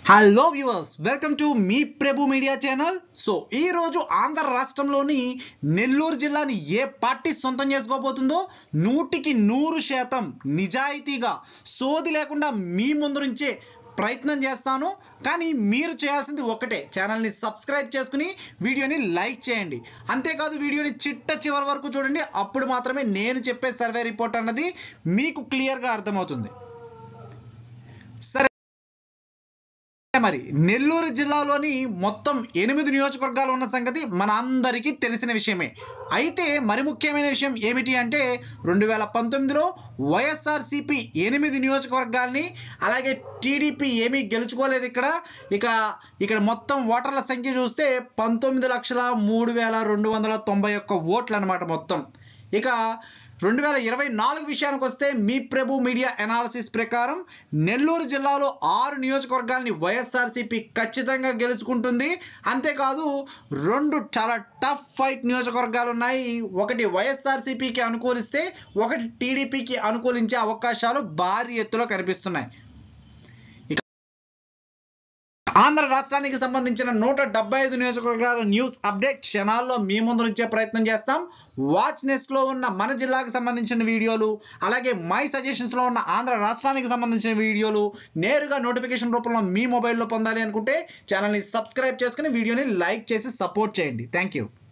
hello viewers welcome to మీ Prabhu media channel so ఈ రోజు ఆంధ్ర రాష్ట్రంలోని నెల్లూరు జిల్లాని ఏ పార్టీ సొంతం చేసుకోబోతుందో నూటికి నూరు శాతం నిజాయితీగా సోది లేకుండా మీ ముందు నుంచే ప్రయత్నం చేస్తాను కానీ మీరు చేయాల్సింది ఒకటే ఛానల్ని సబ్స్క్రైబ్ చేసుకుని వీడియోని లైక్ చేయండి అంతేకాదు వీడియోని చిట్ట చివరి వరకు చూడండి అప్పుడు మాత్రమే నేను చెప్పే సర్వే రిపోర్ట్ అన్నది మీకు క్లియర్గా అర్థమవుతుంది సరే మరి నెల్లూరు జిల్లాలోని మొత్తం ఎనిమిది నియోజకవర్గాలు ఉన్న సంగతి మన అందరికీ తెలిసిన విషయమే అయితే మరి ముఖ్యమైన విషయం ఏమిటి అంటే రెండు వేల పంతొమ్మిదిలో వైఎస్ఆర్సిపి ఎనిమిది నియోజకవర్గాల్ని అలాగే టీడీపీ ఏమీ గెలుచుకోలేదు ఇక్కడ ఇక ఇక్కడ మొత్తం ఓటర్ల సంఖ్య చూస్తే పంతొమ్మిది లక్షల మూడు వేల రెండు వందల తొంభై ఒక్క ఓట్లు అనమాట మొత్తం ఇక రెండు వేల ఇరవై నాలుగు విషయానికి వస్తే మీ ప్రభు మీడియా అనాలిసిస్ ప్రకారం నెల్లూరు జిల్లాలో ఆరు నియోజకవర్గాల్ని వైఎస్ఆర్సీపీ ఖచ్చితంగా గెలుచుకుంటుంది అంతేకాదు రెండు చాలా టఫ్ ఫైట్ నియోజకవర్గాలు ఉన్నాయి ఒకటి వైఎస్ఆర్సీపీకి అనుకూలిస్తే ఒకటి టీడీపీకి అనుకూలించే అవకాశాలు భారీ ఎత్తులో కనిపిస్తున్నాయి ఆంధ్ర రాష్ట్రానికి సంబంధించిన నూట డెబ్బై ఐదు నియోజకవర్గాల న్యూస్ అప్డేట్ క్షణాల్లో మీ ముందు నుంచే ప్రయత్నం చేస్తాం వాచ్ నెస్ట్ లో ఉన్న మన జిల్లాకు సంబంధించిన వీడియోలు అలాగే మై సజెషన్స్ లో ఉన్న ఆంధ్ర రాష్ట్రానికి సంబంధించిన వీడియోలు నేరుగా నోటిఫికేషన్ రూపంలో మీ మొబైల్లో పొందాలి అనుకుంటే ఛానల్ని సబ్స్క్రైబ్ చేసుకుని వీడియోని లైక్ చేసి సపోర్ట్ చేయండి థ్యాంక్ యూ